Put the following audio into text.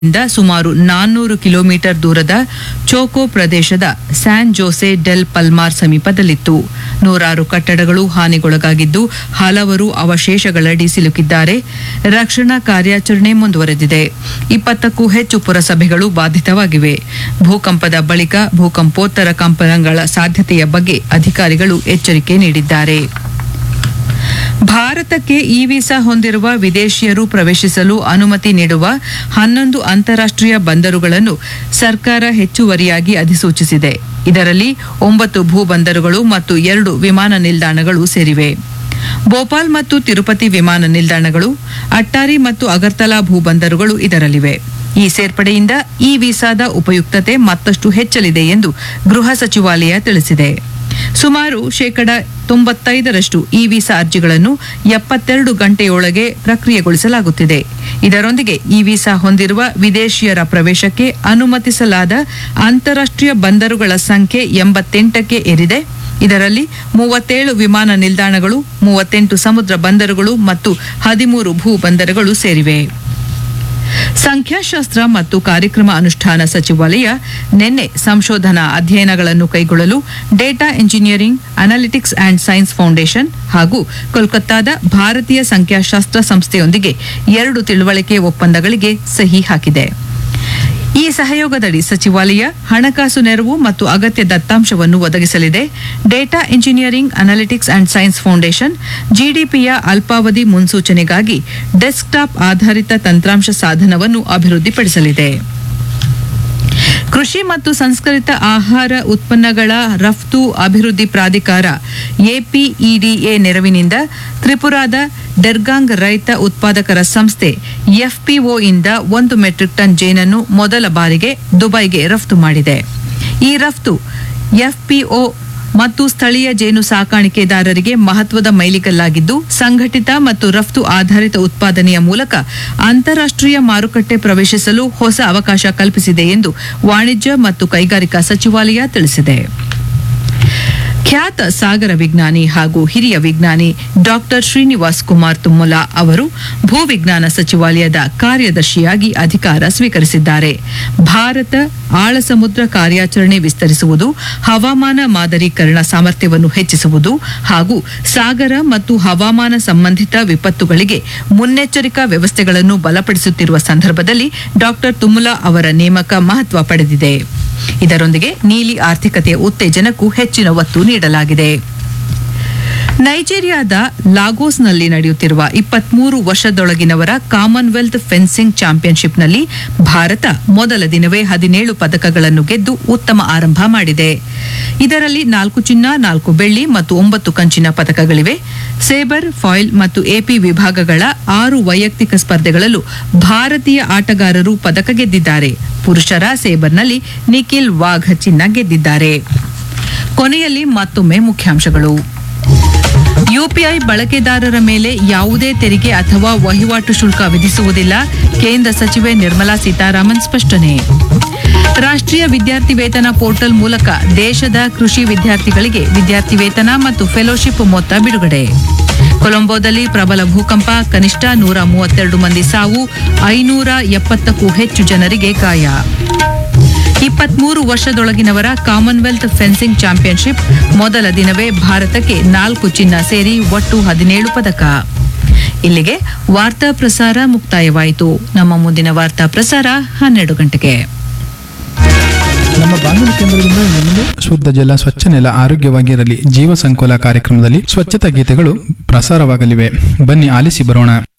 ಇಂದ ಸುಮಾರು ನಾನ್ನೂರು ಕಿಲೋಮೀಟರ್ ದೂರದ ಚೋಕೋ ಪ್ರದೇಶದ ಸ್ಯಾನ್ ಜೋಸೆ ಡೆಲ್ ಪಲ್ಮಾರ್ ಸಮೀಪದಲ್ಲಿತ್ತು ನೂರಾರು ಕಟ್ಟಡಗಳು ಹಾನಿಗೊಳಗಾಗಿದ್ದು ಹಲವರು ಅವಶೇಷಗಳಡಿ ಸಿಲುಕಿದ್ದಾರೆ ರಕ್ಷಣಾ ಕಾರ್ಯಾಚರಣೆ ಮುಂದುವರೆದಿದೆ ಇಪ್ಪತ್ತಕ್ಕೂ ಹೆಚ್ಚು ಪುರಸಭೆಗಳು ಬಾಧಿತವಾಗಿವೆ ಭೂಕಂಪದ ಬಳಿಕ ಭೂಕಂಪೋತ್ತರ ಕಂಪನಗಳ ಸಾಧ್ಯತೆಯ ಬಗ್ಗೆ ಅಧಿಕಾರಿಗಳು ಎಚ್ಚರಿಕೆ ನೀಡಿದ್ದಾರೆ ಭಾರತಕ್ಕೆ ಇ ವೀಸಾ ಹೊಂದಿರುವ ವಿದೇಶಿಯರು ಪ್ರವೇಶಿಸಲು ಅನುಮತಿ ನೀಡುವ ಹನ್ನೊಂದು ಅಂತಾರಾಷ್ಟ್ರೀಯ ಬಂದರುಗಳನ್ನು ಸರ್ಕಾರ ಹೆಚ್ಚುವರಿಯಾಗಿ ಅಧಿಸೂಚಿಸಿದೆ ಇದರಲ್ಲಿ ಒಂಬತ್ತು ಭೂ ಬಂದರುಗಳು ಮತ್ತು ಎರಡು ವಿಮಾನ ನಿಲ್ದಾಣಗಳು ಸೇರಿವೆ ಭೋಪಾಲ್ ಮತ್ತು ತಿರುಪತಿ ವಿಮಾನ ನಿಲ್ದಾಣಗಳು ಅಟ್ಟಾರಿ ಮತ್ತು ಅಗರ್ತಲಾ ಭೂ ಬಂದರುಗಳು ಇದರಲ್ಲಿವೆ ಈ ಸೇರ್ಪಡೆಯಿಂದ ಈ ವೀಸಾದ ಉಪಯುಕ್ತತೆ ಮತ್ತಷ್ಟು ಹೆಚ್ಚಲಿದೆ ಎಂದು ಗೃಹ ಸಚಿವಾಲಯ ತಿಳಿಸಿದೆ ಸುಮಾರು ಶೇಕಡ ತೊಂಬತ್ತೈದರಷ್ಟು ಇ ವೀಸಾ ಅರ್ಜಿಗಳನ್ನು ಎಪ್ಪತ್ತೆರಡು ಗಂಟೆಯೊಳಗೆ ಪ್ರಕ್ರಿಯೆಗೊಳಿಸಲಾಗುತ್ತಿದೆ ಇದರೊಂದಿಗೆ ಇ ವೀಸಾ ಹೊಂದಿರುವ ವಿದೇಶಿಯರ ಪ್ರವೇಶಕ್ಕೆ ಅನುಮತಿಸಲಾದ ಅಂತಾರಾಷ್ಟ್ರೀಯ ಬಂದರುಗಳ ಸಂಖ್ಯೆ ಎಂಬತ್ತೆಂಟಕ್ಕೆ ಏರಿದೆ ಇದರಲ್ಲಿ ಮೂವತ್ತೇಳು ವಿಮಾನ ನಿಲ್ದಾಣಗಳು ಮೂವತ್ತೆಂಟು ಸಮುದ್ರ ಬಂದರುಗಳು ಮತ್ತು ಹದಿಮೂರು ಭೂ ಬಂದರುಗಳು ಸೇರಿವೆ ಸಂಖ್ಯಾಶಾಸ್ತ್ರ ಮತ್ತು ಕಾರ್ಯಕ್ರಮ ಅನುಷ್ಠಾನ ಸಚಿವಾಲಯ ನಿನ್ನೆ ಸಂಶೋಧನಾ ಅಧ್ಯಯನಗಳನ್ನು ಕೈಗೊಳ್ಳಲು data engineering analytics and science foundation ಹಾಗೂ ಕೋಲ್ಕತ್ತಾದ ಭಾರತೀಯ ಸಂಖ್ಯಾಶಾಸ್ತ್ರ ಸಂಸ್ಥೆಯೊಂದಿಗೆ ಎರಡು ತಿಳುವಳಿಕೆ ಒಪ್ಪಂದಗಳಿಗೆ ಸಹಿ ಹಾಕಿದೆ ಈ ಸಹಯೋಗದಡಿ ಸಚಿವಾಲಯ ಹಣಕಾಸು ನೆರವು ಮತ್ತು ಅಗತ್ಯ ದತ್ತಾಂಶವನ್ನು ಒದಗಿಸಲಿದೆ data engineering analytics and science foundation ಜಿಡಿಪಿಯ ಅಲ್ಪಾವಧಿ ಮುನ್ಸೂಚನೆಗಾಗಿ ಡೆಸ್ಕ್ಟಾಪ್ ಆಧಾರಿತ ತಂತ್ರಾಂಶ ಸಾಧನವನ್ನು ಅಭಿವೃದ್ಧಿಪಡಿಸಲಿದೆ ಕೃಷಿ ಮತ್ತು ಸಂಸ್ಕರಿತ ಆಹಾರ ಉತ್ಪನ್ನಗಳ ರಫ್ತು ಅಭಿವೃದ್ಧಿ ಪ್ರಾಧಿಕಾರ ಎಪಿಇಡಿಎ ನೆರವಿನಿಂದ ತ್ರಿಪುರಾದ ಡೆರ್ಗಾಂಗ್ ರೈತ ಉತ್ಪಾದಕರ ಸಂಸ್ಥೆ ಎಫ್ಪಿಒ ಇಂದ ಒಂದು ಮೆಟ್ರಿಕ್ ಟನ್ ಜೇನನ್ನು ಮೊದಲ ಬಾರಿಗೆ ದುಬೈಗೆ ರಫ್ತು ಮಾಡಿದೆ ಈ ರಫ್ತು ಎಫ್ಪಿಒ ಮತ್ತು ಸ್ಥಳೀಯ ಜೇನು ಸಾಕಾಣಿಕೆದಾರರಿಗೆ ಮಹತ್ವದ ಮೈಲಿಗಲ್ಲಾಗಿದ್ದು ಸಂಘಟಿತ ಮತ್ತು ರಫ್ತು ಆಧಾರಿತ ಉತ್ಪಾದನೆಯ ಮೂಲಕ ಅಂತಾರಾಷ್ಟ್ರೀಯ ಮಾರುಕಟ್ಟೆ ಪ್ರವೇಶಿಸಲು ಹೊಸ ಅವಕಾಶ ಕಲ್ಪಿಸಿದೆ ಎಂದು ವಾಣಿಜ್ಯ ಮತ್ತು ಕೈಗಾರಿಕಾ ಸಚಿವಾಲಯ ತಿಳಿಸಿದೆ ಖ್ಯಾತ ಸಾಗರ ವಿಜ್ಞಾನಿ ಹಾಗೂ ಹಿರಿಯ ವಿಜ್ಞಾನಿ ಡಾಕ್ಟರ್ ಶ್ರೀನಿವಾಸ್ ಕುಮಾರ್ ತುಮ್ಮಲ ಅವರು ಭೂವಿಜ್ಞಾನ ಸಚಿವಾಲಯದ ಕಾರ್ಯದರ್ಶಿಯಾಗಿ ಅಧಿಕಾರ ಸ್ವೀಕರಿಸಿದ್ದಾರೆ ಭಾರತ ಆಳ ಸಮುದ್ರ ಕಾರ್ಯಾಚರಣೆ ವಿಸ್ತರಿಸುವುದು ಹವಾಮಾನ ಮಾದರೀಕರಣ ಸಾಮರ್ಥ್ಯವನ್ನು ಹೆಚ್ಚಿಸುವುದು ಹಾಗೂ ಸಾಗರ ಮತ್ತು ಹವಾಮಾನ ಸಂಬಂಧಿತ ವಿಪತ್ತುಗಳಿಗೆ ಮುನ್ನೆಚ್ಚರಿಕಾ ವ್ಯವಸ್ಥೆಗಳನ್ನು ಬಲಪಡಿಸುತ್ತಿರುವ ಸಂದರ್ಭದಲ್ಲಿ ಡಾಕ್ಟರ್ ತುಮ್ಮಲ ಅವರ ನೇಮಕ ಮಹತ್ವ ಪಡೆದಿದೆ ಇದರೊಂದಿಗೆ ನೀಲಿ ಆರ್ಥಿಕತೆಯ ಉತ್ತೇಜನಕ್ಕೂ ಹೆಚ್ಚಿನ ಒತ್ತು ನೀಡಲಾಗಿದೆ ನೈಜೀರಿಯಾದ ಲಾಗೋಸ್ನಲ್ಲಿ ನಡೆಯುತ್ತಿರುವ ಇಪ್ಪತ್ಮೂರು ವರ್ಷದೊಳಗಿನವರ ಕಾಮನ್ವೆಲ್ತ್ ಫೆನ್ಸಿಂಗ್ ಚಾಂಪಿಯನ್ಶಿಪ್ನಲ್ಲಿ ಭಾರತ ಮೊದಲ ದಿನವೇ ಹದಿನೇಳು ಪದಕಗಳನ್ನು ಗೆದ್ದು ಉತ್ತಮ ಆರಂಭ ಮಾಡಿದೆ ಇದರಲ್ಲಿ ನಾಲ್ಕು ಚಿನ್ನ ನಾಲ್ಕು ಬೆಳ್ಳಿ ಮತ್ತು ಒಂಬತ್ತು ಕಂಚಿನ ಪದಕಗಳಿವೆ ಸೇಬರ್ ಫಾಯಿಲ್ ಮತ್ತು ಎಪಿ ವಿಭಾಗಗಳ ಆರು ವೈಯಕ್ತಿಕ ಸ್ಪರ್ಧೆಗಳಲ್ಲೂ ಭಾರತೀಯ ಆಟಗಾರರು ಪದಕ ಗೆದ್ದಿದ್ದಾರೆ ಪುರುಷರ ಸೇಬರ್ನಲ್ಲಿ ನಿಖಿಲ್ ವಾಘ್ ಚಿನ್ನ ಗೆದ್ದಿದ್ದಾರೆ ಕೊನೆಯಲ್ಲಿ ಮತ್ತೊಮ್ಮೆ ಮುಖ್ಯಾಂಶಗಳು ಯುಪಿಐ ಬಳಕೆದಾರರ ಮೇಲೆ ಯಾವುದೇ ತೆರಿಗೆ ಅಥವಾ ವಹಿವಾಟು ಶುಲ್ಕ ವಿಧಿಸುವುದಿಲ್ಲ ಕೇಂದ್ರ ಸಚಿವೆ ನಿರ್ಮಲಾ ಸೀತಾರಾಮನ್ ಸ್ಪಷ್ಟನೆ ರಾಷ್ಟ್ರೀಯ ವಿದ್ಯಾರ್ಥಿ ವೇತನ ಪೋರ್ಟಲ್ ಮೂಲಕ ದೇಶದ ಕೃಷಿ ವಿದ್ಯಾರ್ಥಿಗಳಿಗೆ ವಿದ್ಯಾರ್ಥಿ ವೇತನ ಮತ್ತು ಫೆಲೋಶಿಪ್ ಮೊತ್ತ ಬಿಡುಗಡೆ ಕೊಲಂಬೋದಲ್ಲಿ ಪ್ರಬಲ ಭೂಕಂಪ ಕನಿಷ್ಠ ನೂರ ಮೂವತ್ತೆರಡು ಮಂದಿ ಸಾವು ಐನೂರ ಎಪ್ಪತ್ತಕ್ಕೂ ಹೆಚ್ಚು ಜನರಿಗೆ ಗಾಯ ಇಪ್ಪತ್ಮೂರು ವರ್ಷದೊಳಗಿನವರ ಕಾಮನ್ವೆಲ್ತ್ ಫೆನ್ಸಿಂಗ್ ಚಾಂಪಿಯನ್ಶಿಪ್ ಮೊದಲ ದಿನವೇ ಭಾರತಕ್ಕೆ ನಾಲ್ಕು ಚಿನ್ನ ಸೇರಿ ಒಟ್ಟು ಹದಿನೇಳು ಪದಕ ಇಲ್ಲಿಗೆ ವಾರ್ತಾ ಪ್ರಸಾರ ಮುಕ್ತಾಯವಾಯಿತು ನಮ್ಮ ಮುಂದಿನ ವಾರ್ತಾ ಪ್ರಸಾರ ಹನ್ನೆರಡು ಗಂಟೆಗೆ ನಮ್ಮ ಬಾನುಲಿ ಕೇಂದ್ರದಿಂದ ಇನ್ನು ಮುಂದೆ ಶುದ್ಧ ಜಲ ಸ್ವಚ್ಛ ನೆಲ ಆರೋಗ್ಯವಾಗಿರಲಿ ಜೀವ ಸಂಕುಲ ಕಾರ್ಯಕ್ರಮದಲ್ಲಿ ಸ್ವಚ್ಛತಾ ಗೀತೆಗಳು ಪ್ರಸಾರವಾಗಲಿವೆ ಬನ್ನಿ ಆಲಿಸಿ ಬರೋಣ